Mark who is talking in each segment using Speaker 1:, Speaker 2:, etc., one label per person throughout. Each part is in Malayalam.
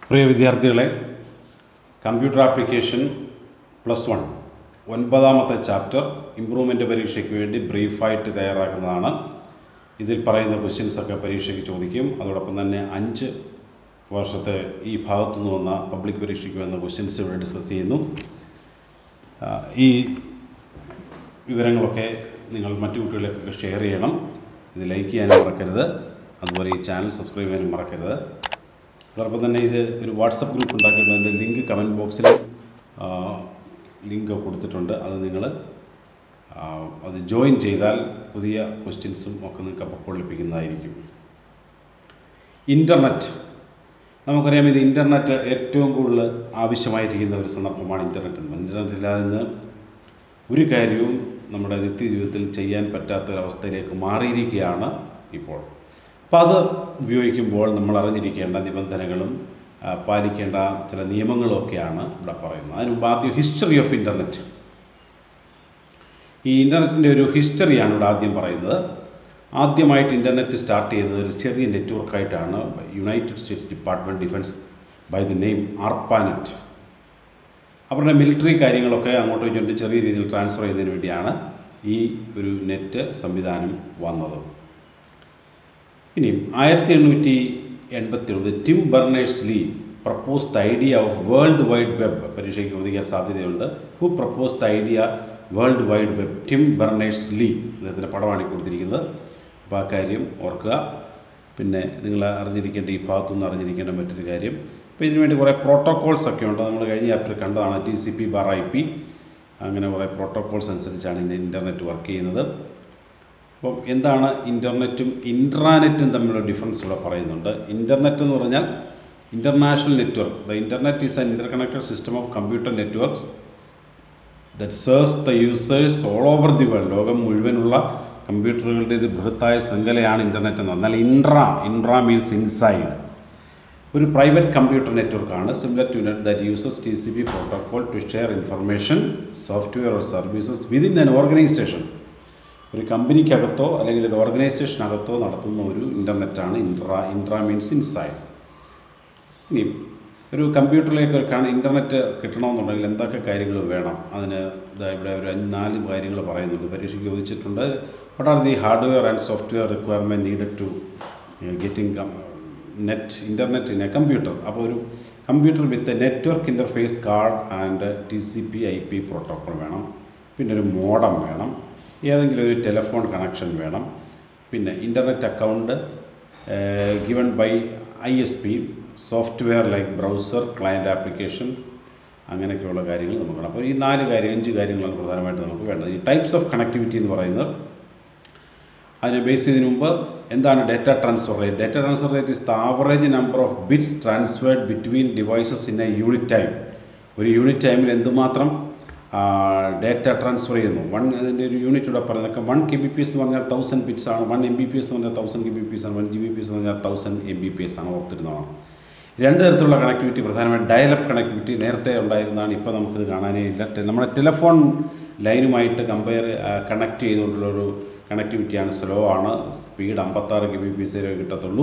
Speaker 1: പ്രിയ വിദ്യാർത്ഥികളെ കമ്പ്യൂട്ടർ ആപ്ലിക്കേഷൻ പ്ലസ് വൺ ഒൻപതാമത്തെ ചാപ്റ്റർ ഇമ്പ്രൂവ്മെൻ്റ് പരീക്ഷയ്ക്ക് വേണ്ടി ബ്രീഫായിട്ട് തയ്യാറാക്കുന്നതാണ് ഇതിൽ പറയുന്ന ക്വസ്റ്റ്യൻസൊക്കെ പരീക്ഷയ്ക്ക് ചോദിക്കും അതോടൊപ്പം തന്നെ അഞ്ച് വർഷത്തെ ഈ ഭാഗത്തുനിന്ന് വന്ന പബ്ലിക് പരീക്ഷയ്ക്ക് വന്ന ക്വസ്റ്റ്യൻസ് ഇവിടെ ഡിസ്കസ് ചെയ്യുന്നു ആ, ഈ വിവരങ്ങളൊക്കെ നിങ്ങൾ മറ്റു കുട്ടികളിലേക്കൊക്കെ ഷെയർ ചെയ്യണം ഇത് ലൈക്ക് ചെയ്യാനും മറക്കരുത് അതുപോലെ ഈ ചാനൽ സബ്സ്ക്രൈബ് ചെയ്യാനും മറക്കരുത് അതോടൊപ്പം തന്നെ ഇത് ഒരു വാട്സപ്പ് ഗ്രൂപ്പ് ഉണ്ടാക്കിയിട്ടുണ്ട് ലിങ്ക് കമൻറ്റ് ബോക്സിൽ ലിങ്ക് കൊടുത്തിട്ടുണ്ട് അത് നിങ്ങൾ അത് ജോയിൻ ചെയ്താൽ പുതിയ ക്വസ്റ്റ്യൻസും ഒക്കെ നിങ്ങൾക്ക് അപ്പോൾ ലഭിക്കുന്നതായിരിക്കും ഇൻ്റർനെറ്റ് നമുക്കറിയാം ഇത് ഇൻ്റർനെറ്റ് ഏറ്റവും കൂടുതൽ ആവശ്യമായിരിക്കുന്ന ഒരു സന്ദർഭമാണ് ഇൻ്റർനെറ്റ് എന്ന് ഇൻ്റർനെറ്റ് ഇല്ലാതെ ഇന്ന് ഒരു കാര്യവും നമ്മുടെ നിത്യജീവിതത്തിൽ ചെയ്യാൻ പറ്റാത്തൊരവസ്ഥയിലേക്ക് മാറിയിരിക്കുകയാണ് ഇപ്പോൾ അപ്പോൾ അത് ഉപയോഗിക്കുമ്പോൾ നമ്മൾ അറിഞ്ഞിരിക്കേണ്ട നിബന്ധനകളും ആ, പാലിക്കേണ്ട ചില നിയമങ്ങളൊക്കെയാണ് ഇവിടെ പറയുന്നത് അതിന് മുമ്പ് ആദ്യം ഹിസ്റ്ററി ഓഫ് ഇൻ്റർനെറ്റ് ഈ ഇൻ്റർനെറ്റിൻ്റെ ഒരു ഹിസ്റ്ററിയാണ് ഇവിടെ ആദ്യം പറയുന്നത് ആദ്യമായിട്ട് ഇൻ്റർനെറ്റ് സ്റ്റാർട്ട് ചെയ്തത് ഒരു ചെറിയ നെറ്റ്വർക്കായിട്ടാണ് United States department defence by the name ARPANET അവരുടെ മിലിറ്ററി കാര്യങ്ങളൊക്കെ അങ്ങോട്ടും ഇങ്ങോട്ടും ചെറിയ രീതിയിൽ ട്രാൻസ്ഫർ ചെയ്യുന്നതിന് വേണ്ടിയാണ് ഈ ഒരു നെറ്റ് സംവിധാനം വന്നത് ഇനിയും ആയിരത്തി എണ്ണൂറ്റി എൺപത്തി ഒമ്പത് Tim Berners Lee propose the idea of World wide Web പരീക്ഷയ്ക്ക് ചോദിക്കാൻ സാധ്യതയുണ്ട് who propose the idea World wide Web Tim Berners Lee അദ്ദേഹത്തിൻ്റെ പടമാണ് ഈ കൊടുത്തിരിക്കുന്നത് അപ്പോൾ ആ കാര്യം ഓർക്കുക പിന്നെ നിങ്ങൾ അറിഞ്ഞിരിക്കേണ്ട ഈ ഭാഗത്തുനിന്ന് അറിഞ്ഞിരിക്കേണ്ട മറ്റൊരു കാര്യം അപ്പോൾ ഇതിനു വേണ്ടി കുറേ പ്രോട്ടോകോൾസ് ഒക്കെ ഉണ്ട് നമ്മൾ കഴിഞ്ഞ ചാപ്റ്ററിൽ കണ്ടതാണ് T C P bar I P അങ്ങനെ കുറേ പ്രോട്ടോകോൾസ് അനുസരിച്ചാണ് ഇന്ന് ഇൻ്റർനെറ്റ് വർക്ക് ചെയ്യുന്നത് അപ്പം എന്താണ് ഇൻ്റർനെറ്റും ഇൻട്രാനെറ്റും തമ്മിലുള്ള ഡിഫറൻസ് ഇവിടെ പറയുന്നുണ്ട് ഇൻ്റർനെറ്റ് എന്ന് പറഞ്ഞാൽ international network the internet is an interconnected system of computer networks that serves the users all over the world ലോകം മുഴുവനുള്ള കമ്പ്യൂട്ടറുകളുടെ ഒരു ബൃഹത്തായ ശൃംഖലയാണ് ഇൻ്റർനെറ്റ് എന്ന് പറഞ്ഞാൽ ഇൻട്രാ ഇൻട്രാ മീൻസ് ഇൻസൈഡ് ഒരു പ്രൈവറ്റ് കമ്പ്യൂട്ടർ നെറ്റ്വർക്കാണ് similar to net that uses T C P protocol to share information software or services within an organisation ഒരു കമ്പനിക്കകത്തോ അല്ലെങ്കിൽ ഒരു ഓർഗനൈസേഷനകത്തോ നടത്തുന്ന ഒരു ഇൻ്റർനെറ്റാണ് ഇൻട്രാ ഇൻട്രാ മീൻസ് ഇൻസൈഡ് ഇനി ഒരു കമ്പ്യൂട്ടറിലേക്ക് ഒരു കാണ ഇൻ്റർനെറ്റ് കിട്ടണമെന്നുണ്ടെങ്കിൽ എന്തൊക്കെ കാര്യങ്ങൾ വേണം അതിന് ഇതാ ഇവിടെ ഒരു അഞ്ച് നാല് കാര്യങ്ങൾ പറയുന്നുണ്ട് പരീക്ഷയ്ക്ക് ചോദിച്ചിട്ടുണ്ട് what are the hardware and software requirement needed to getting net internet in a computer അപ്പോൾ ഒരു computer with network interface card and T C P I P protocol വേണം പിന്നെ ഒരു മോഡം വേണം ഏതെങ്കിലും ഒരു ടെലിഫോൺ കണക്ഷൻ വേണം പിന്നെ internet account given by I S P software like browser client application അങ്ങനെയൊക്കെയുള്ള കാര്യങ്ങൾ നമുക്ക് വേണം അപ്പോൾ ഈ നാല് കാര്യം അഞ്ച് കാര്യങ്ങളാണ് പ്രധാനമായിട്ട് നമുക്ക് വേണ്ടത് ഈ ടൈപ്സ് ഓഫ് കണക്ടിവിറ്റി എന്ന് പറയുന്നത് അതിനെ ബേസ് ചെയ്തതിന് മുമ്പ് എന്താണ് data transfer rate data transfer rate is the average number of bits transferred between devices in a unit time ഒരു യൂണിറ്റ് ടൈമിൽ എന്തുമാത്രം ഡേറ്റ ട്രാൻസ്ഫർ ചെയ്യുന്നു വൺ അതിൻ്റെ ഒരു യൂണിറ്റ് ഇവിടെ പറയുന്നത് one K B P S എന്ന് പറഞ്ഞാൽ തൗസൻഡ് ബിറ്റ്സ് ആണ് one M B P S എന്ന് പറഞ്ഞാൽ thousand K B P S ആണ് one G B P S എന്ന് പറഞ്ഞാൽ thousand M B P S ആണ് ഓർത്തിരുന്നതാണ് രണ്ട് തരത്തിലുള്ള കണക്ടിവിറ്റി പ്രധാനമായും ഡയലപ്പ് കണക്ടിവിറ്റി നേരത്തെ ഉണ്ടായിരുന്നതാണ് ഇപ്പോൾ നമുക്കിത് കാണാനേ ഇല്ല ടെ- നമ്മുടെ ടെലിഫോൺ ലൈനുമായിട്ട് കമ്പയർ കണക്ട് ചെയ്തുകൊണ്ടുള്ളൊരു കണക്ടിവിറ്റിയാണ് സ്ലോ ആണ് സ്പീഡ് അമ്പത്താറ് കെ ബി പി എസ് വരെ കിട്ടത്തുള്ളൂ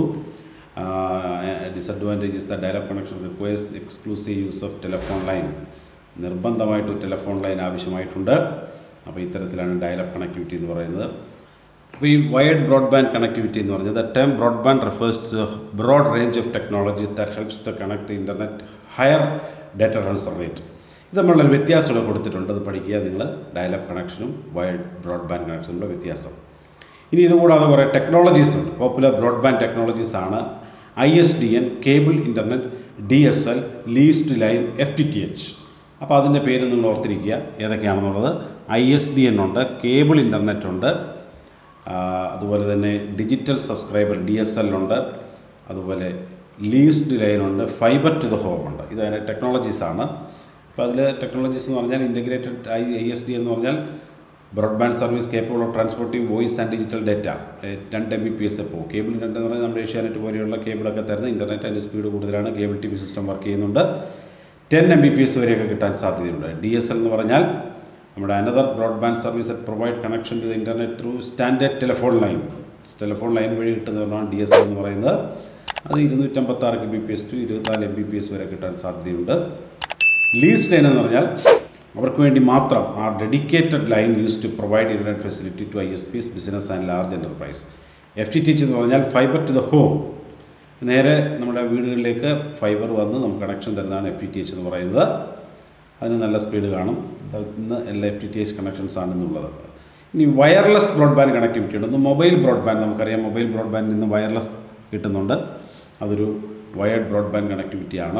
Speaker 1: disadvantage is the dialup connection requires exclusive use of telephone line നിർബന്ധമായിട്ട് ടെലിഫോൺ ലൈൻ ആവശ്യമായിട്ടുണ്ട് അപ്പോൾ ഇത്തരത്തിലാണ് ഡയലപ്പ് കണക്ടിവിറ്റി എന്ന് പറയുന്നത് അപ്പോൾ ഈ വയർഡ് ബ്രോഡ്ബാൻഡ് കണക്ടിവിറ്റി എന്ന് പറഞ്ഞത് term broadband refers to broad range of technologies that helps to connect internet higher data transfer rate ഇത് നമ്മളുടെ വ്യത്യാസം ഇവിടെ കൊടുത്തിട്ടുണ്ട് അത് പഠിക്കുക നിങ്ങൾ ഡയലപ്പ് കണക്ഷനും വയർഡ് ബ്രോഡ്ബാൻഡ് കണക്ഷനുള്ള വ്യത്യാസം ഇനി ഇതുകൂടാതെ കുറേ ടെക്നോളജീസ് ഉണ്ട് പോപ്പുലർ ബ്രോഡ്ബാൻഡ് ടെക്നോളജീസ് ആണ് I S D N cable internet D S L leased line F T T H അപ്പോൾ അതിൻ്റെ പേര് നിങ്ങൾ ഓർത്തിരിക്കുക ഏതൊക്കെയാണെന്നുള്ളത് ഐ എസ് ഡി എൻ ഉണ്ട് കേബിൾ ഇൻ്റർനെറ്റ് ഉണ്ട് ആ, അതുപോലെ തന്നെ digital subscriber D S L ഉണ്ട് അതുപോലെ ലീസ്ഡ് ലൈൻ ഉണ്ട് ഫൈബർ ടു ദ ഹോം ഉണ്ട് ഇത് അതിൻ്റെ ടെക്നോളജീസാണ് അപ്പോൾ അതിൽ ടെക്നോളജീസ് എന്ന് പറഞ്ഞാൽ integrated I I S D എന്ന് പറഞ്ഞാൽ broadband service capable of transporting voice and digital data രണ്ട് എം ബി പി എസ് പോകും കേബിൾ രണ്ട് എന്ന് പറഞ്ഞാൽ നമ്മുടെ ഏഷ്യാനെറ്റ് പോലെയുള്ള കേബിളൊക്കെ തരുന്ന ഇൻ്റർനെറ്റ് അതിൻ്റെ സ്പീഡ് കൂടുതലാണ് cable T V system work ചെയ്യുന്നുണ്ട് ten M B P S വരെയൊക്കെ കിട്ടാൻ സാധ്യതയുണ്ട് ഡി എസ് എൽ എന്ന് പറഞ്ഞാൽ നമ്മുടെ another broadband service that provide connection to the internet through standard telephone line telephone line വഴി കിട്ടുന്നതാണ് ഡി എസ് എൽ എന്ന് പറയുന്നത് അത് ഇരുന്നൂറ്റമ്പത്താറ് K B P S to ഇരുപത്തിനാല് എം ബി പി എസ് വരെ കിട്ടാൻ സാധ്യതയുണ്ട് ലീസ് ലൈൻ എന്ന് പറഞ്ഞാൽ അവർക്ക് വേണ്ടി മാത്രം ആ dedicated line use to provide internet facility to I S Ps business and large enterprise F T T H എന്ന് പറഞ്ഞാൽ ഫൈബർ ടു ദ ഹോം നേരെ നമ്മുടെ വീടുകളിലേക്ക് ഫൈബർ വന്ന് നമുക്ക് കണക്ഷൻ തരുന്നതാണ് എഫ് ടി ടി എച്ച് എന്ന് പറയുന്നത് അതിന് നല്ല സ്പീഡ് കാണും ഇന്ന് എല്ലാ F T T H connections ആണ് ഇന്നുള്ളത് ഇനി വയർലെസ് ബ്രോഡ്ബാൻഡ് കണക്ടിവിറ്റി ഉണ്ട് ഒന്ന് മൊബൈൽ ബ്രോഡ്ബാൻഡ് നമുക്കറിയാം മൊബൈൽ ബ്രോഡ്ബാൻഡിൽ നിന്ന് വയർലെസ് കിട്ടുന്നുണ്ട് അതൊരു വയർഡ് ബ്രോഡ്ബാൻഡ് കണക്ടിവിറ്റിയാണ്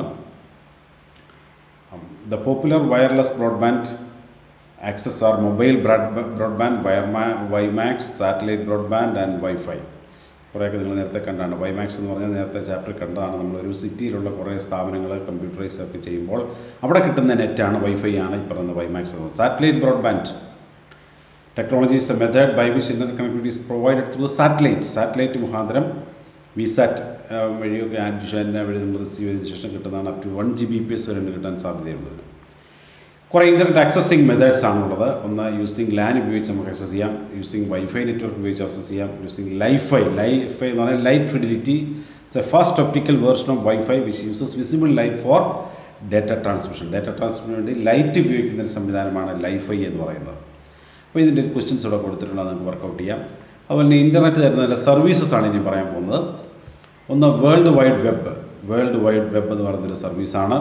Speaker 1: the popular wireless broadband access are mobile broad- broadband, Wirema- WiMAX, satellite broadband and Wi-Fi. കുറേയൊക്കെ നിങ്ങൾ നേരത്തെ കണ്ടാണ് വൈമാക്സ് എന്ന് പറഞ്ഞാൽ നേരത്തെ ചാപ്റ്റർ കണ്ടതാണ് നമ്മളൊരു സിറ്റിയിലുള്ള കുറേ സ്ഥാപനങ്ങൾ കമ്പ്യൂട്ടറൈസ് ഒക്കെ ചെയ്യുമ്പോൾ അവിടെ കിട്ടുന്ന നെറ്റാണ് വൈഫൈ ആണ് ഈ പറയുന്ന വൈമാക്സ് എന്ന് satellite broadband technology is the method by which internet connectivity is provided through satellite satellite മുഖാന്തരം വിസാറ്റ് വഴിയൊക്കെ ആൻറ്റിഷനെ വഴി നമ്മൾ റിസീവ് ചെയ്തതിന് ശേഷം കിട്ടുന്നതാണ് up to one G B P S വരെ കിട്ടാൻ സാധ്യതയുള്ളത് കുറേ ഇൻ്റർനെറ്റ് ആക്സസിങ് മെത്തേഡ്സ് ആണുള്ളത് ഒന്ന് യൂസിങ് ലാൻ ഉപയോഗിച്ച് നമുക്ക് ആക്സസ് ചെയ്യാം യൂസിങ് വൈഫൈ നെറ്റ്വർക്ക് ഉപയോഗിച്ച് ആക്സസ് ചെയ്യാം യൂസിങ് ലൈഫൈ ലൈഫൈ എന്ന് പറഞ്ഞാൽ light fidelity it's a fast optical version of wifi which uses visible light for data transmission data ട്രാൻസ്മിഷന് വേണ്ടി ലൈറ്റ് ഉപയോഗിക്കുന്ന ഒരു സംവിധാനമാണ് ലൈഫൈ എന്ന് പറയുന്നത് അപ്പോൾ ഇതിൻ്റെ ക്വസ്റ്റ്യൻസ് ഇവിടെ കൊടുത്തിട്ടുണ്ട് അത് നമുക്ക് വർക്കൗട്ട് ചെയ്യാം അതുപോലെ തന്നെ ഇൻ്റർനെറ്റ് തരുന്ന സർവീസസ് ആണ് ഇനി പറയാൻ പോകുന്നത് ഒന്ന് world wide web world wide web എന്ന് പറയുന്നൊരു സർവീസാണ്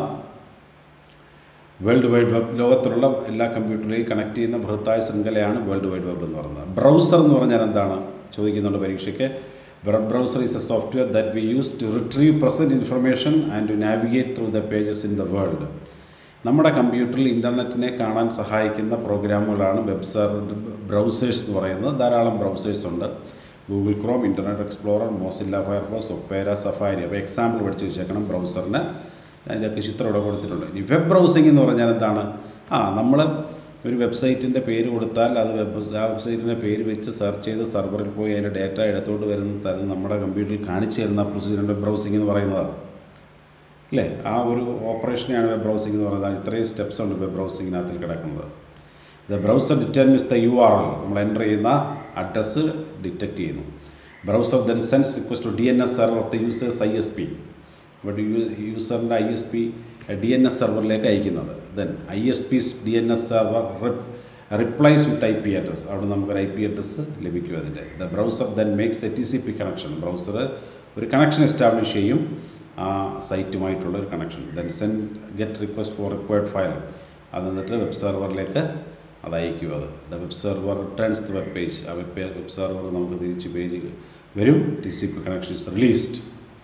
Speaker 1: വേൾഡ് വൈഡ് വെബ് ലോകത്തിലുള്ള എല്ലാ കമ്പ്യൂട്ടറിലെയും കണക്ട് ചെയ്യുന്ന ബൃഹത്തായ ശൃംഖലയാണ് വേൾഡ് വൈഡ് വെബ് എന്ന് പറയുന്നത് ബ്രൗസർ എന്ന് പറഞ്ഞാൽ എന്താണ് ചോദിക്കുന്നുണ്ട് പരീക്ഷയ്ക്ക് web browser is a software that we use to retrieve present information and to navigate through the pages in the world നമ്മുടെ കമ്പ്യൂട്ടറിൽ ഇൻ്റർനെറ്റിനെ കാണാൻ സഹായിക്കുന്ന പ്രോഗ്രാമുകളാണ് വെബ് സെർവർ ബ്രൗസേഴ്സ് എന്ന് പറയുന്നത് ധാരാളം ബ്രൗസേഴ്സ് ഉണ്ട് Google Chrome Internet Explorer Mozilla Firefox Opera Safari അപ്പോൾ എക്സാമ്പിൾ പഠിച്ച് വെച്ചേക്കണം ബ്രൗസറിന് അതിൻ്റെയൊക്കെ ചിത്രം ഇവിടെ കൊടുത്തിട്ടുണ്ട് ഇനി വെബ് ബ്രൗസിംഗ് എന്ന് പറഞ്ഞാൽ എന്താണ് ആ നമ്മൾ ഒരു വെബ്സൈറ്റിൻ്റെ പേര് കൊടുത്താൽ അത് വെബ് ആ വെബ്സൈറ്റിൻ്റെ പേര് വെച്ച് സെർച്ച് ചെയ്ത് സെർവറിൽ പോയി അതിൻ്റെ ഡാറ്റ എടുത്തുകൊണ്ട് വരുന്ന തരുന്ന നമ്മുടെ കമ്പ്യൂട്ടറിൽ കാണിച്ചു തരുന്ന പ്രൊസീജിയർ വെബ് ബ്രൗസിംഗ് എന്ന് പറയുന്നതാണ് അല്ലേ ആ ഒരു ഓപ്പറേഷനെയാണ് വെബ് ബ്രൗസിംഗ് എന്ന് പറയുന്നത് ഇത്രയും സ്റ്റെപ്സ് ഉണ്ട് വെബ് ബ്രൗസിങ്ങിനകത്തിൽ കിടക്കുന്നത് the browser determines the U R L നമ്മൾ എൻ്റർ ചെയ്യുന്ന അഡ്രസ്സ് ഡിറ്റക്ട് ചെയ്യുന്നു browser then sends request to D N S server of the user's I S P but യൂസറിൻ്റെ I S P D N S സെർവറിലേക്ക് അയക്കുന്നത് then I S P D N S server replies with I P address അവിടെ നമുക്കൊരു ഐ പി അഡ്രസ്സ് ലഭിക്കും അതിൻ്റെ the browser then makes a T C P connection browser ഒരു കണക്ഷൻ എസ്റ്റാബ്ലിഷ് ചെയ്യും ആ സൈറ്റുമായിട്ടുള്ള ഒരു connection then send get request for required file അത് എന്നിട്ട് വെബ് സെർവറിലേക്ക് അത് അയക്കും അത് the web server returns the web page ആ വെബ് വെബ് സെർവർ നമുക്ക് തിരിച്ച് പേജ് വരും T C P connection is released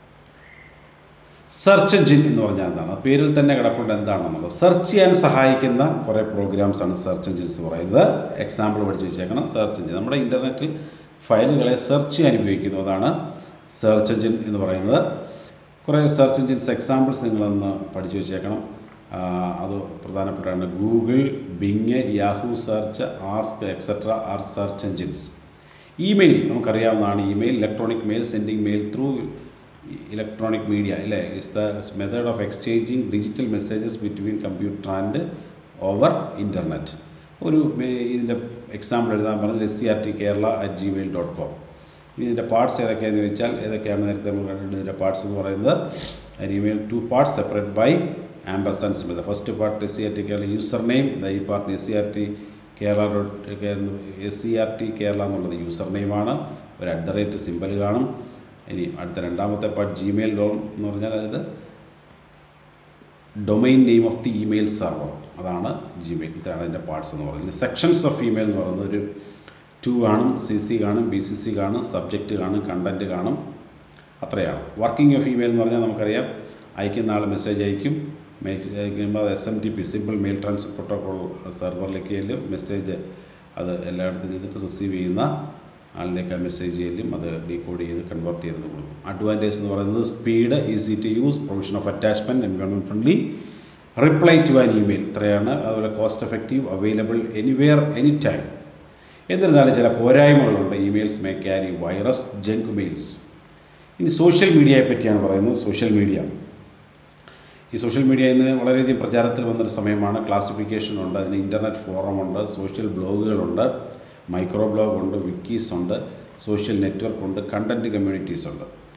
Speaker 1: search engine എന്ന് പറഞ്ഞാൽ എന്താണ് പേരിൽ തന്നെ കിടപ്പുണ്ട് എന്താണെന്നുള്ളത് സെർച്ച് ചെയ്യാൻ സഹായിക്കുന്ന കുറേ പ്രോഗ്രാംസ് ആണ് സെർച്ച് എഞ്ചിൻസ് എന്ന് പറയുന്നത് എക്സാമ്പിൾ പഠിച്ച് വെച്ചേക്കണം സെർച്ച് എഞ്ചിൻ നമ്മുടെ ഇൻ്റർനെറ്റിൽ ഫയലുകളെ സെർച്ച് ചെയ്യാൻ ഉപയോഗിക്കുന്നതാണ് സെർച്ച് എഞ്ചിൻ എന്ന് പറയുന്നത് കുറേ സെർച്ച് എഞ്ചിൻസ് എക്സാമ്പിൾസ് നിങ്ങളൊന്ന് പഠിച്ചു വെച്ചേക്കണം അത് പ്രധാനപ്പെട്ടാണ് Google Bing Yahoo search Ask etcetera are search engines email നമുക്കറിയാവുന്നതാണ് email electronic mail sending mail through electronic media അല്ലേ is the method of exchanging digital messages between computer and over internet ഒരു ഇതിൻ്റെ എക്സാമ്പിൾ എഴുതാൻ പറഞ്ഞത് S C R T Kerala at Gmail dot com ഇനി ഇതിൻ്റെ പാർട്സ് ഏതൊക്കെയാണെന്ന് വെച്ചാൽ ഏതൊക്കെയാണ് നേരത്തെ നമ്മൾ കണ്ടിട്ടുണ്ട് ഇതിൻ്റെ പാർട്സ് എന്ന് പറയുന്നത് email two parts separate by ampersand smith first part S C R T Kerala user name ഈ part S C R T Kerala dot S C R T Kerala എന്നുള്ളത് യൂസർ നെയിമാണ് ഒരു അറ്റ് ദ റേറ്റ് സിമ്പൽ കാണും ഇനി അടുത്ത രണ്ടാമത്തെ പാർട്ട് ജിമെയിൽ ഡോൺ എന്ന് പറഞ്ഞാൽ അതായത് domain name of the email server അതാണ് ജിമെയിൽ ഇതാണ് അതിൻ്റെ പാർട്സ് എന്ന് പറയുന്നത് സെക്ഷൻസ് ഓഫ് ഇമെയിൽ എന്ന് പറയുന്നത് ഒരു ടു കാണും സി സി കാണും ബി സി സി കാണും സബ്ജക്റ്റ് കാണും കണ്ടൻറ്റ് കാണും അത്രയാണ് വർക്കിംഗ് ഓഫ് ഇമെയിൽ എന്ന് പറഞ്ഞാൽ നമുക്കറിയാം അയക്കുന്ന ആൾ മെസ്സേജ് അയക്കും അയക്കുമ്പോൾ അത് S M T P simple mail transfer protocol സെർവറിലേക്ക് ചെല്ലും മെസ്സേജ് അത് എല്ലായിടത്തും ചെയ്തിട്ട് റിസീവ് ചെയ്യുന്ന ആളിലേക്ക് ആ മെസ്സേജ് ചെല്ലും അത് ഡീകോഡ് ചെയ്ത് കൺവേർട്ട് ചെയ്ത് കൊടുക്കും അഡ്വാൻറ്റേജ് എന്ന് പറയുന്നത് speed easy to use provision of attachment environment friendly reply to an email ഇത്രയാണ് അതുപോലെ cost effective available anywhere any time എന്നിരുന്നാലും ചില പോരായ്മകളുണ്ട് emails may carry virus junk mails ഇനി സോഷ്യൽ മീഡിയയെ പറ്റിയാണ് പറയുന്നത് സോഷ്യൽ മീഡിയ ഈ സോഷ്യൽ മീഡിയ ഇന്ന് വളരെയധികം പ്രചാരത്തിൽ വന്നൊരു സമയമാണ് ക്ലാസിഫിക്കേഷൻ ഉണ്ട് അതിന് ഇൻ്റർനെറ്റ് ഫോറമുണ്ട് സോഷ്യൽ ബ്ലോഗുകളുണ്ട് മൈക്രോ ബ്ലോഗ് ഉണ്ട് വിക്കീസ് ഉണ്ട് സോഷ്യൽ നെറ്റ്വർക്ക് ഉണ്ട് കണ്ടൻറ്റ് കമ്മ്യൂണിറ്റീസ് ഉണ്ട്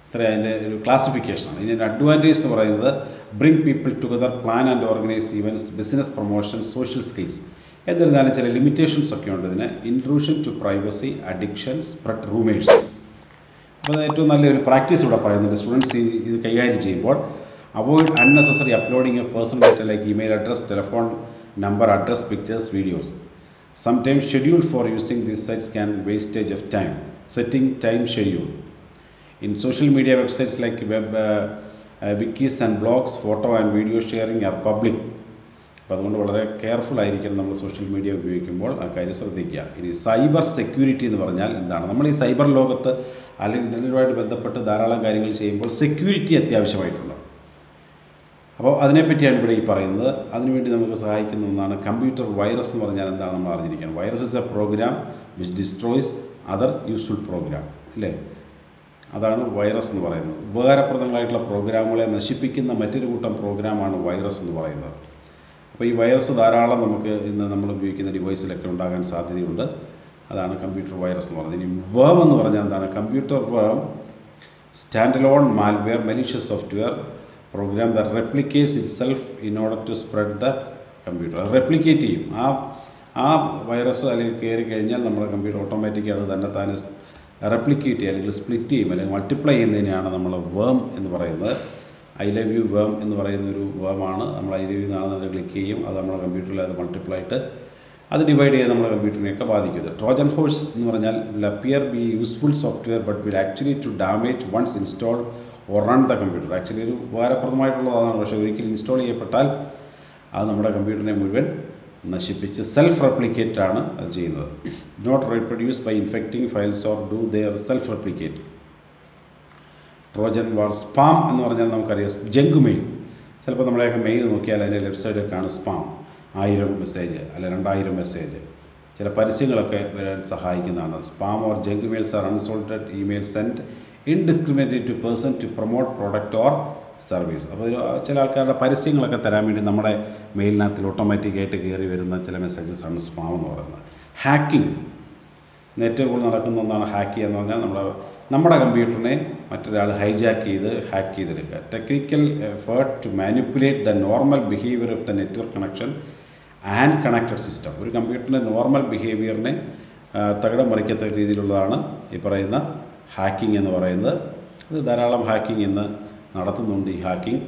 Speaker 1: ഇത്ര അതിൻ്റെ ഒരു ക്ലാസിഫിക്കേഷനാണ് ഇനി അഡ്വാൻറ്റേജ് എന്ന് പറയുന്നത് bring people together plan and organise events business promotion social skills എന്നിരുന്നാലും ചില ലിമിറ്റേഷൻസ് ഒക്കെ ഉണ്ട് ഇതിന് intrusion to privacy addiction spread rumours അപ്പോൾ അത് ഏറ്റവും നല്ലൊരു പ്രാക്ടീസ് ഇവിടെ പറയുന്നുണ്ട് സ്റ്റുഡൻസ് ഇത് കൈകാര്യം ചെയ്യുമ്പോൾ avoid unnecessary uploading a personal data like email address telephone number address pictures videos sometimes schedule for using these sites can wastage of time setting time schedule in social media websites like web wikis and blogs photo and video sharing are public അപ്പോൾ അതുകൊണ്ട് വളരെ കെയർഫുൾ ആയിരിക്കണം നമ്മൾ സോഷ്യൽ മീഡിയ ഉപയോഗിക്കുമ്പോൾ ആ കാര്യം ശ്രദ്ധിക്കുക ഇനി സൈബർ സെക്യൂരിറ്റി എന്ന് പറഞ്ഞാൽ എന്താണ് നമ്മൾ ഈ സൈബർ ലോകത്ത് അല്ലെങ്കിൽ ഇൻ്റർനെറ്റുമായിട്ട് ബന്ധപ്പെട്ട് ധാരാളം കാര്യങ്ങൾ ചെയ്യുമ്പോൾ സെക്യൂരിറ്റി അത്യാവശ്യമായിട്ടുണ്ട് അപ്പോൾ അതിനെപ്പറ്റിയാണ് ഇവിടെ ഈ പറയുന്നത് അതിനുവേണ്ടി നമുക്ക് സഹായിക്കുന്ന ഒന്നാണ് കമ്പ്യൂട്ടർ വൈറസ് എന്ന് പറഞ്ഞാൽ എന്താണ് നമ്മൾ അറിഞ്ഞിരിക്കണം virus is a program which destroys other useful program അല്ലേ അതാണ് വൈറസ് എന്ന് പറയുന്നത് ഉപകാരപ്രദങ്ങളായിട്ടുള്ള പ്രോഗ്രാമുകളെ നശിപ്പിക്കുന്ന മറ്റൊരു കൂട്ടം പ്രോഗ്രാമാണ് വൈറസ് എന്ന് പറയുന്നത് അപ്പോൾ ഈ വൈറസ് ധാരാളം നമുക്ക് ഇന്ന് നമ്മൾ ഉപയോഗിക്കുന്ന ഡിവൈസിലൊക്കെ ഉണ്ടാകാൻ സാധ്യതയുണ്ട് അതാണ് കമ്പ്യൂട്ടർ വൈറസ് എന്ന് പറയുന്നത് ഇനി വേം എന്ന് പറഞ്ഞാൽ എന്താണ് computer worm standalone malware malicious software program the replicates itself in order to spread the computer replicate ചെയ്യും ആ ആ വൈറസ് അല്ലെങ്കിൽ കയറി കഴിഞ്ഞാൽ നമ്മുടെ കമ്പ്യൂട്ടർ ഓട്ടോമാറ്റിക്കായി അത് തന്നെ താനെ റെപ്ലിക്കേറ്റ് ചെയ്യും അല്ലെങ്കിൽ സ്പ്ലിറ്റ് ചെയ്യും അല്ലെങ്കിൽ മൾട്ടിപ്ലൈ ചെയ്യുന്നതിനെയാണ് നമ്മൾ വേം എന്ന് പറയുന്നത് ഐ ലവ് യു വേം എന്ന് പറയുന്ന ഒരു വേമാണ് നമ്മൾ ഐ ലവ് യു എന്നാണെന്ന് ക്ലിക്ക് ചെയ്യും അത് നമ്മുടെ കമ്പ്യൂട്ടറിൽ അത് മൾട്ടിപ്ലൈ ആയിട്ട് അത് ഡിവൈഡ് ചെയ്ത് നമ്മുടെ കമ്പ്യൂട്ടറിനെയൊക്കെ ബാധിക്കുന്നത് ട്രോജൻ ഹോഴ്സ് എന്ന് പറഞ്ഞാൽ will appear be useful software but will actually to damage once install or run the computer actually ഒരു ഉപകാരപ്രദമായിട്ടുള്ളതാണ് പക്ഷേ ഒരിക്കൽ ഇൻസ്റ്റാൾ ചെയ്യപ്പെട്ടാൽ അത് നമ്മുടെ കമ്പ്യൂട്ടറിനെ മുഴുവൻ നശിപ്പിച്ച് സെൽഫ് റെപ്ലിക്കേറ്റ് ആണ് അത് ചെയ്യുന്നത് not reproduce by infecting files or do their self replicate Trojan war spam എന്ന് പറഞ്ഞാൽ നമുക്കറിയാം ജങ്ക് മെയിൽ ചിലപ്പോൾ നമ്മുടെയൊക്കെ മെയിൽ നോക്കിയാൽ അതിൻ്റെ ലെഫ്റ്റ് സൈഡിൽ കാണും സ്പാം ആയിരം മെസ്സേജ് അല്ല രണ്ടായിരം മെസ്സേജ് ചില പരസ്യങ്ങളൊക്കെ വരാൻ സഹായിക്കുന്നതാണ് spam or junk mails are unsolicited email send indiscriminate to person to promote product or service അപ്പോൾ ഒരു ചില ആൾക്കാരുടെ പരസ്യങ്ങളൊക്കെ തരാൻ വേണ്ടി നമ്മുടെ മെയിലിനകത്തിൽ ഓട്ടോമാറ്റിക്കായിട്ട് കയറി വരുന്ന ചില മെസ്സേജസ് ആണ് സ്പാം എന്ന് പറയുന്നത് ഹാക്കിംഗ് ഏറ്റവും കൂടുതൽ നടക്കുന്ന ഒന്നാണ് ഹാക്ക് ചെയ്യുക എന്ന് പറഞ്ഞാൽ നമ്മുടെ നമ്മുടെ കമ്പ്യൂട്ടറിനെ മറ്റൊരാൾ ഹൈജാക്ക് ചെയ്ത് ഹാക്ക് ചെയ്തെടുക്കുക technical effort to manipulate the normal behaviour of the network connection and connected system ഒരു കമ്പ്യൂട്ടറിൻ്റെ നോർമൽ ബിഹേവിയറിനെ തകിടം മറിക്കത്തക്ക രീതിയിലുള്ളതാണ് ഈ പറയുന്ന ഹാക്കിംഗ് എന്ന് പറയുന്നത് അത് ധാരാളം ഹാക്കിംഗ് ഇന്ന് നടത്തുന്നുണ്ട് ഈ ഹാക്കിംഗ്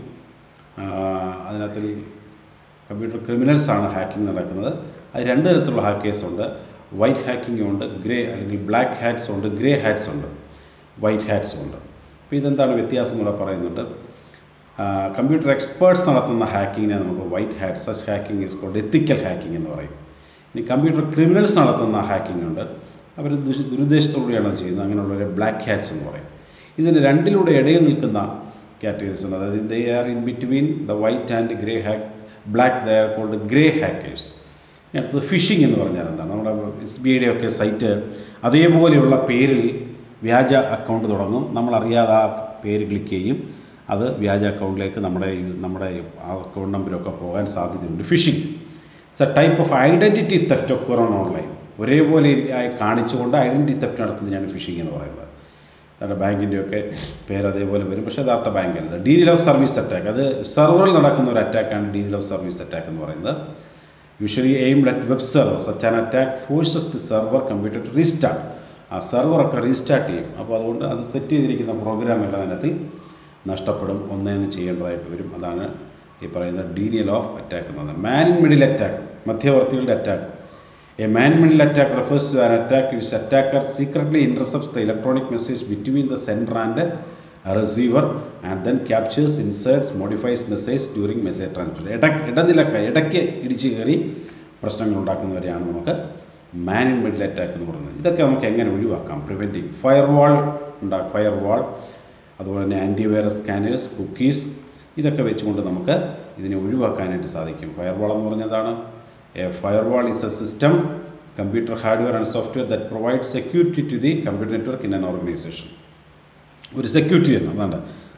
Speaker 1: അതിനകത്തിൽ കമ്പ്യൂട്ടർ ക്രിമിനൽസാണ് ഹാക്കിംഗ് നടക്കുന്നത് അത് രണ്ട് തരത്തിലുള്ള ഹാക്കേഴ്സ് ഉണ്ട് വൈറ്റ് ഹാക്കിംഗ് ഉണ്ട് ഗ്രേ അല്ലെങ്കിൽ ബ്ലാക്ക് ഹാറ്റ്സ് ഉണ്ട് ഗ്രേ ഹാറ്റ്സ് ഉണ്ട് വൈറ്റ് ഹാറ്റ്സും ഉണ്ട് അപ്പോൾ ഇതെന്താണ് വ്യത്യാസം കൂടെ പറയുന്നുണ്ട് കമ്പ്യൂട്ടർ എക്സ്പേർട്സ് നടത്തുന്ന ഹാക്കിങ്ങിനെ നമുക്ക് white hat such hacking is called ethical hacking എന്ന് പറയും ഇനി കമ്പ്യൂട്ടർ ക്രിമിനൽസ് നടത്തുന്ന ഹാക്കിംഗ് ഉണ്ട് അവർ ദുരുദ്ദേശത്തോടെയാണ് ചെയ്യുന്നത് അങ്ങനെയുള്ളവരെ ബ്ലാക്ക് ഹാറ്റ്സ് എന്ന് പറയും ഇതിന് രണ്ടിലൂടെ ഇടയിൽ നിൽക്കുന്ന കാറ്റഗറീസ് ഉണ്ട് അതായത് they are in between the white and grey hack black they are called grey hackers ഇനി അടുത്തത് ഫിഷിംഗ് എന്ന് പറഞ്ഞാൽ എന്താണ് നമ്മുടെ എസ് ബി ഐയുടെ ഒക്കെ സൈറ്റ് അതേപോലെയുള്ള പേരിൽ വ്യാജ അക്കൗണ്ട് തുടങ്ങും നമ്മളറിയാതെ ആ പേര് ക്ലിക്ക് ചെയ്യും അത് വ്യാജ അക്കൗണ്ടിലേക്ക് നമ്മുടെ നമ്മുടെ അക്കൗണ്ട് നമ്പരൊക്കെ പോകാൻ സാധ്യതയുണ്ട് phishing it's a type of identity theft ഒക്കെ ഓൺ ഓൺലൈൻ ഒരേപോലെ കാണിച്ചുകൊണ്ട് ഐഡൻറ്റിറ്റി തെഫ്റ്റ് നടത്തുന്നതിനാണ് ഫിഷിംഗ് എന്ന് പറയുന്നത് നമ്മുടെ ബാങ്കിൻ്റെയൊക്കെ പേര് അതേപോലെ വരും പക്ഷേ യഥാർത്ഥ ബാങ്കല്ല ഡീൽ ഓഫ് സർവീസ് അറ്റാക്ക് അത് സെർവറിൽ നടക്കുന്ന ഒരു അറ്റാക്കാണ് ഡീൽ ഓഫ് സർവീസ് അറ്റാക്ക് എന്ന് പറയുന്നത് usually aimed at web server such an attack forces the server computer to restart ആ സെർവറൊക്കെ റീസ്റ്റാർട്ട് ചെയ്യും അപ്പോൾ അതുകൊണ്ട് അത് സെറ്റ് ചെയ്തിരിക്കുന്ന പ്രോഗ്രാം എല്ലാം അതിനകത്ത് നഷ്ടപ്പെടും ഒന്നേന്ന് ചെയ്യേണ്ടതായിട്ട് വരും അതാണ് ഈ പറയുന്ന ഡീനിയൽ ഓഫ് അറ്റാക്ക് എന്ന് പറയുന്നത് മാൻ ഇൻ മിഡിൽ അറ്റാക്ക് മധ്യവർത്തികളുടെ attack a man middle attack refers to an attack which attacker secretly intercepts the electronic message between the sender and receiver and then captures inserts modifies message during message transfer ഇട ഇടനിലക്ക ഇടയ്ക്ക് ഇടിച്ച് കയറി പ്രശ്നങ്ങൾ ഉണ്ടാക്കുന്നവരെയാണ് നമുക്ക് മാൻ ഇൻ മിഡിൽ അറ്റാക്ക് എന്ന് പറയുന്നത് ഇതൊക്കെ നമുക്ക് എങ്ങനെ ഒഴിവാക്കാം പ്രിവെൻറ്റിങ് ഫയർ വാൾ ഉണ്ടാകും ഫയർ വാൾ അതുപോലെ തന്നെ ആൻറ്റിവൈറസ് സ്കാനേഴ്സ് കുക്കീസ് ഇതൊക്കെ വെച്ചുകൊണ്ട് നമുക്ക് ഇതിനെ ഒഴിവാക്കാനായിട്ട് സാധിക്കും ഫയർ വാൾ എന്ന് പറഞ്ഞതാണ് a firewall is a system computer hardware and software that provide security to the computer network in an organisation ഒരു സെക്യൂരിറ്റി തന്നെ അതാണ്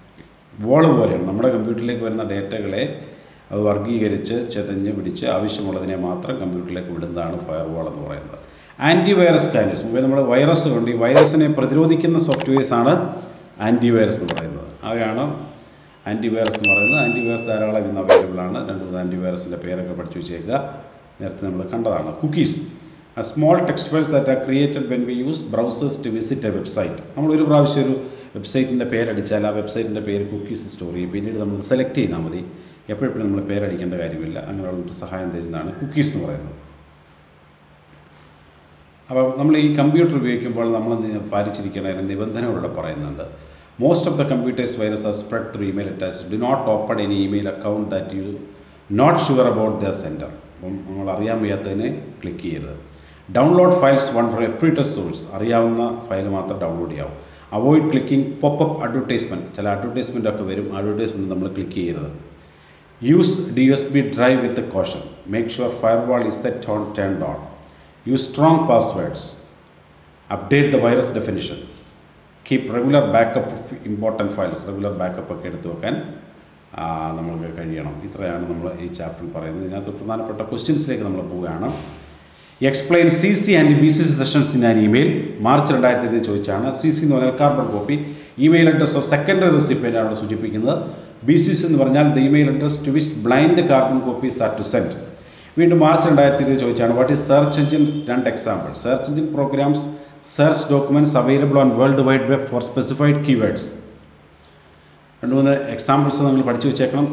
Speaker 1: വോൾ പോലെയാണ് നമ്മുടെ കമ്പ്യൂട്ടറിലേക്ക് വരുന്ന ഡേറ്റകളെ അത് വർഗീകരിച്ച് ചെതഞ്ഞ് പിടിച്ച് ആവശ്യമുള്ളതിനെ മാത്രം കമ്പ്യൂട്ടറിലേക്ക് വിടുന്നതാണ് ഫയർ വാൾ എന്ന് പറയുന്നത് ആൻറ്റി വൈറസ് സ്കാനേഴ്സ് മുമ്പേ നമ്മൾ വൈറസ് കൊണ്ട് ഈ വൈറസിനെ പ്രതിരോധിക്കുന്ന സോഫ്റ്റ്വെയർസാണ് ആൻറ്റിവൈറസ് എന്ന് പറയുന്നത് അവയാണ് ആൻറ്റിവൈറസ് എന്ന് പറയുന്നത് ആൻറ്റിവൈറസ് ധാരാളം ഇന്ന് അവൈലബിൾ ആണ് രണ്ട് മൂന്ന് ആൻറ്റിവൈറസിൻ്റെ പേരൊക്കെ പഠിച്ചു വെച്ചേക്കുക നേരത്തെ നമ്മൾ കണ്ടതാണ് cookies a small text files that are created when we use browsers to visit a website നമ്മൾ ഒരു പ്രാവശ്യം ഒരു വെബ്സൈറ്റിൻ്റെ പേരടിച്ചാൽ ആ വെബ്സൈറ്റിൻ്റെ പേര് കുക്കീസ് സ്റ്റോർ ചെയ്യും പിന്നീട് നമ്മൾ സെലക്ട് ചെയ്താൽ മതി എപ്പോഴും നമ്മൾ പേരടിക്കേണ്ട കാര്യമില്ല അങ്ങനെയുള്ള ഒരു സഹായം തരുന്നതാണ് കുക്കീസ് എന്ന് പറയുന്നത് അപ്പോൾ നമ്മൾ ഈ കമ്പ്യൂട്ടർ ഉപയോഗിക്കുമ്പോൾ നമ്മൾ നി- പാലിച്ചിരിക്കേണ്ട ചില നിബന്ധനകളൂടെ പറയുന്നുണ്ട് most of the computers virus are spread through email attach do not open any email account that you not sure about the sender അപ്പം നമ്മൾ അറിയാൻ വയ്യാത്തതിനെ ക്ലിക്ക് ചെയ്യരുത് download files one reputed source അറിയാവുന്ന ഫയൽ മാത്രം ഡൗൺലോഡ് ചെയ്യാവും അവോയ്ഡ് ക്ലിക്കിംഗ് പോപ്പപ്പ് അഡ്വർടൈസ്മെൻറ്റ് ചില അഡ്വർടൈസ്മെൻ്റ് ഒക്കെ വരും അഡ്വർടൈസ്മെൻറ്റ് നമ്മൾ ക്ലിക്ക് ചെയ്യരുത് use D S B drive with caution make sure firewall is set on turn own use strong passwords update the virus definition keep regular backup of important files regular backup ഒക്കെ എടുത്തു വെക്കാൻ ആ, നമുക്ക് കഴിയണം ഇത്രയാണ് നമ്മൾ ഈ ചാപ്റ്ററിൽ പറയുന്നത് ഇതിനകത്ത് പ്രധാനപ്പെട്ട ക്വസ്റ്റ്യൻസിലേക്ക് നമ്മൾ പോവുകയാണ് explain C C and B C C sessions in an email March രണ്ടായിരത്തി ഇരുപത് ചോദിച്ചാണ് സി സി എന്ന് പറഞ്ഞാൽ carbon copy email address of secondary recipient ആണ് സൂചിപ്പിക്കുന്നത് ബി സി സി എന്ന് പറഞ്ഞാൽ the email address to which blind carbon copies are to send വീണ്ടും മാർച്ച് രണ്ടായിരത്തി ഇരുപത് ചോദിച്ചാണ് വാട്ട് ഈസ് സെർച്ച് എഞ്ചിൻ രണ്ട് example search engine programs search documents available on world wide web four specified keywords രണ്ട് മൂന്ന് എക്സാമ്പിൾസ് നിങ്ങൾ പഠിച്ചു വെച്ചേക്കണം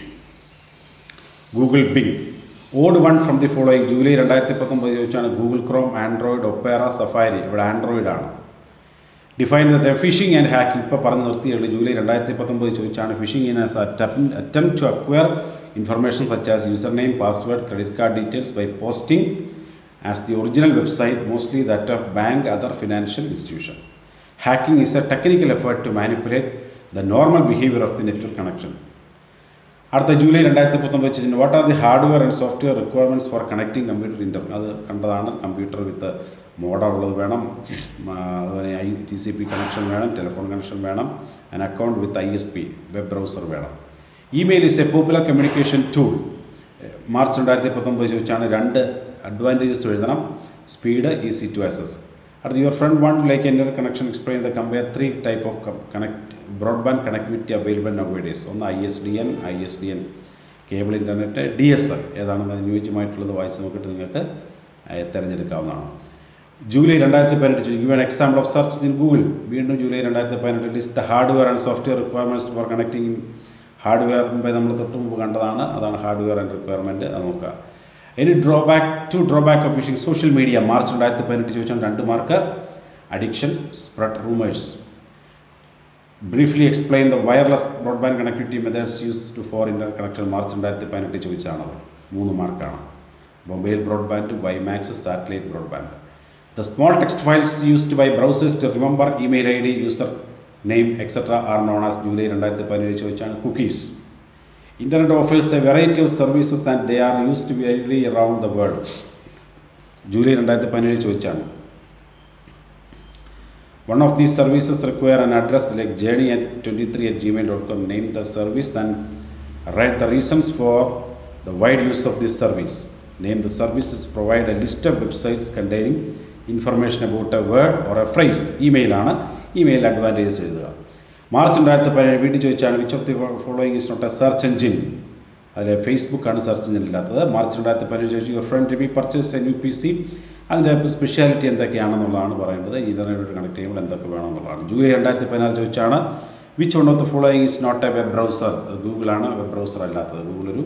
Speaker 1: Google Bing odd one from the following July രണ്ടായിരത്തി പത്തൊമ്പത് ചോദിച്ചാണ് Google Chrome Android Opera Safari ഇവിടെ ആൻഡ്രോയിഡ് ആണ് define the phishing and hacking ഇപ്പോൾ പറഞ്ഞു നിർത്തിയുള്ളൂ ജൂലൈ രണ്ടായിരത്തി പത്തൊമ്പത് ചോദിച്ചാണ് phishing in as attempt to acquire information such as user name password credit card details by posting as the original website mostly that of bank other financial institution hacking is A technical effort to manipulate the normal behaviour of the network connection അടുത്ത ജൂലൈ രണ്ടായിരത്തി പത്തൊമ്പത് വെച്ചിട്ടുണ്ട് what are the hardware and software requirements for connecting computer inter അത് കണ്ടതാണ് കമ്പ്യൂട്ടർ വിത്ത് മോഡർ ഉള്ളത് വേണം ആ, അതുപോലെ I T C P connection വേണം ടെലിഫോൺ കണക്ഷൻ വേണം an account with I S P web browser വേണം email is a popular communication tool March രണ്ടായിരത്തി പത്തൊമ്പത് ചോദിച്ചാണ് രണ്ട് അഡ്വാൻറ്റേജസ് എഴുതണം സ്പീഡ് ഈസി ടു ആക്സസ് അടുത്ത യുവർ ഫ്രണ്ട് വൺ ലൈക്ക് എൻ്റെ connection explain the compare three type of connect broadband connectivity available nowadays ഒന്ന് I S D N I S D N cable internet D S L ഏതാണെന്ന് അനുയോജ്യമായിട്ടുള്ളത് വായിച്ച് നോക്കിയിട്ട് നിങ്ങൾക്ക് ഏഹ്, തിരഞ്ഞെടുക്കാവുന്നതാണ് ജൂലൈ രണ്ടായിരത്തി പതിനെട്ട് given example of search in Google വീണ്ടും ജൂലൈ രണ്ടായിരത്തി പതിനെട്ടിൽ list the hardware and software requirements for connecting hardware മുമ്പേ നമ്മൾ തൊട്ട് മുമ്പ് കണ്ടതാണ് അതാണ് ഹാർഡ്വെയർ ആൻഡ് റിക്വയർമെൻറ്റ് അത് നോക്കുക ഇനി drawback to drawback of phishing social media March രണ്ടായിരത്തി പതിനെട്ട് ചോദിച്ചാൽ രണ്ട് mark addiction spread rumours briefly explain the wireless broadband connectivity methods use to for internet connection March രണ്ടായിരത്തി പതിനെട്ട് ചോദിച്ചാണത് മൂന്ന് മാർക്കാണ് mobile broadband WiMAX satellite broadband the small text files used by browsers to remember email I D user name etcetera are known as July രണ്ടായിരത്തി പതിനേഴ് ചോദിച്ചാണ് cookies internet offers a variety of services and they are used very around the world July രണ്ടായിരത്തി പതിനേഴ് ചോദിച്ചാണ് One of these services require an address like journey at 23 at gmail.com. Name the service, then write the reasons for the wide use of this service. Name the services, provide a list of websites containing information about a word or a phrase. Email ആണ് ഇമെയിൽ അഡ്വാൻറ്റേജസ് എഴുതുക മാർച്ച് രണ്ടായിരത്തി പതിനേഴ് വീട്ടിൽ ചോദിച്ചാണ് which of the following is not a search engine അതിൽ ഫേസ്ബുക്കാണ് സെർച്ച് എഞ്ചിൻ ഇല്ലാത്തത് മാർച്ച് രണ്ടായിരത്തി പതിനേഴ് ചോദിച്ചു your friend B purchased a new P C അതിൻ്റെ സ്പെഷ്യാലിറ്റി എന്തൊക്കെയാണെന്നുള്ളതാണ് പറയേണ്ടത് ഇൻ്റർനെറ്റ് കണക്ട് ചെയ്യുമ്പോൾ എന്തൊക്കെ വേണമെന്നുള്ളതാണ് ജൂലൈ രണ്ടായിരത്തി പതിനാറ് ചോദിച്ചാണ് which one of the following is not a web browser ഗൂഗിളാണ് വെബ് ബ്രൗസർ അല്ലാത്തത് ഗൂഗിൾ ഒരു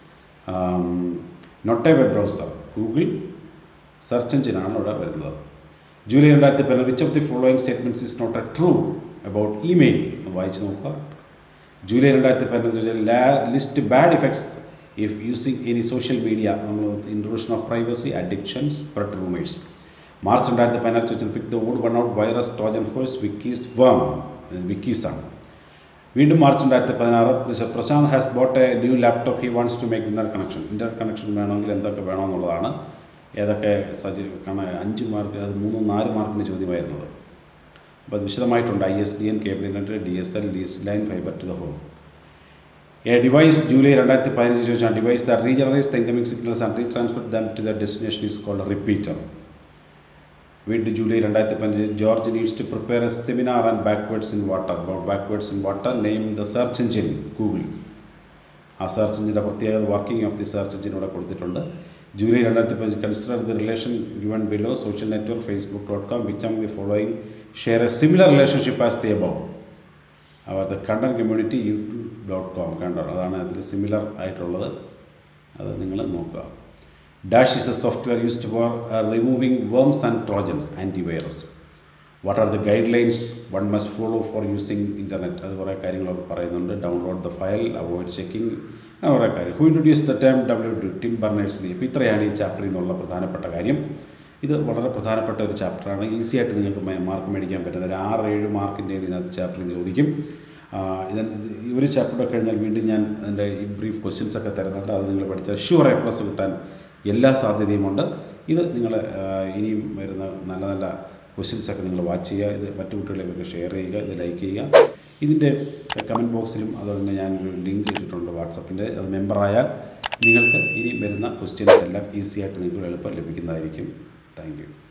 Speaker 1: not a web browser Google search എഞ്ചിനാണ് ഇവിടെ വരുന്നത് ജൂലൈ രണ്ടായിരത്തി പതിനാറ് which of the following statements is not a true about email വായിച്ച് നോക്കുക ജൂലൈ രണ്ടായിരത്തി പതിനഞ്ച് list bad effects if using any social media നമ്മൾ intrusion of privacy addiction spread rumours March രണ്ടായിരത്തി പതിനാറ് ചോദിച്ചാൽ pick the odd one out virus Trojan horse wikis worm വിക്കീസാണ് വീണ്ടും മാർച്ച് രണ്ടായിരത്തി പതിനാറ് Prashant has bought a new laptop he wants to make inter connection inter connection വേണമെങ്കിൽ എന്തൊക്കെ വേണമെന്നുള്ളതാണ് ഏതൊക്കെ സജി കണ അഞ്ച് മാർക്ക് അത് മൂന്നും നാല് മാർക്കിന് ചോദ്യമായിരുന്നത് അപ്പോൾ അത് വിശദമായിട്ടുണ്ട് I S D N cable internet D S L leased line fibre to the home a device July രണ്ടായിരത്തി പതിനഞ്ച് ചോദിച്ചാൽ device the regenerates the incoming signals and retransfer them to the destination is called repeater വീണ്ടും ജൂലൈ രണ്ടായിരത്തി പതിനഞ്ച് George needs to prepare a seminar and backwards in water backwards in water name the search engine Google ആ സെർച്ച് എഞ്ചിൻ്റെ പ്രത്യേകത working of the search engine ഇവിടെ കൊടുത്തിട്ടുണ്ട് ജൂലൈ രണ്ടായിരത്തി പതിനഞ്ച് consider the relation given below social network Facebook dot com which am the following share a similar relationship as the above അവർ the content community YouTube dot com കണ്ടോ അതാണ് അതിൽ സിമിലർ ആയിട്ടുള്ളത് അത് നിങ്ങൾ നോക്കുക dash is a software used for removing worms and Trojans antivirus what are the guide lines one must follow for using internet അത് കുറേ കാര്യങ്ങളൊക്കെ പറയുന്നുണ്ട് download the file avoid checking അങ്ങനെ കുറേ കാര്യം who introduce the time W ഡു ടിം ബർണേഴ്സ് അപ്പോൾ ഇത്രയാണ് ഈ ചാപ്റ്ററിൽ നിന്നുള്ള പ്രധാനപ്പെട്ട കാര്യം ഇത് വളരെ പ്രധാനപ്പെട്ട ഒരു ചാപ്റ്ററാണ് ഈസി ആയിട്ട് നിങ്ങൾക്ക് മാർക്ക് മേടിക്കാൻ പറ്റുന്ന ഒരു ആറ് ഏഴ് മാർക്കിൻ്റെ ഇതിനകത്ത് ചാപ്റ്ററിൽ ചോദിക്കും ഇതിന് ഈ ഒരു ചാപ്റ്റർ കഴിഞ്ഞാൽ വീണ്ടും ഞാൻ അതിൻ്റെ ഈ ബ്രീഫ് ക്വസ്റ്റ്യൻസ് ഒക്കെ തരുന്നുണ്ട് അത് നിങ്ങൾ പഠിച്ചാൽ ഷുവർ എ പ്ലസ് കിട്ടാൻ എല്ലാ സാധ്യതയുമുണ്ട് ഇത് നിങ്ങൾ ഇനിയും വരുന്ന നല്ല നല്ല ക്വസ്റ്റ്യൻസ് ഒക്കെ നിങ്ങൾ വാച്ച് ചെയ്യുക ഇത് മറ്റു കുട്ടികളിലേക്കൊക്കെ ഷെയർ ചെയ്യുക ഇത് ലൈക്ക് ചെയ്യുക ഇതിൻ്റെ കമൻറ്റ് ബോക്സിലും അതുപോലെ ഞാൻ ഒരു ലിങ്ക് ഇട്ടിട്ടുണ്ട് വാട്സപ്പിൻ്റെ അത് മെമ്പറായാൽ നിങ്ങൾക്ക് ഇനി വരുന്ന ക്വസ്റ്റ്യൻസ് എല്ലാം ഈസി ആയിട്ട് നിങ്ങൾക്ക് എളുപ്പം ലഭിക്കുന്നതായിരിക്കും താങ്ക് യു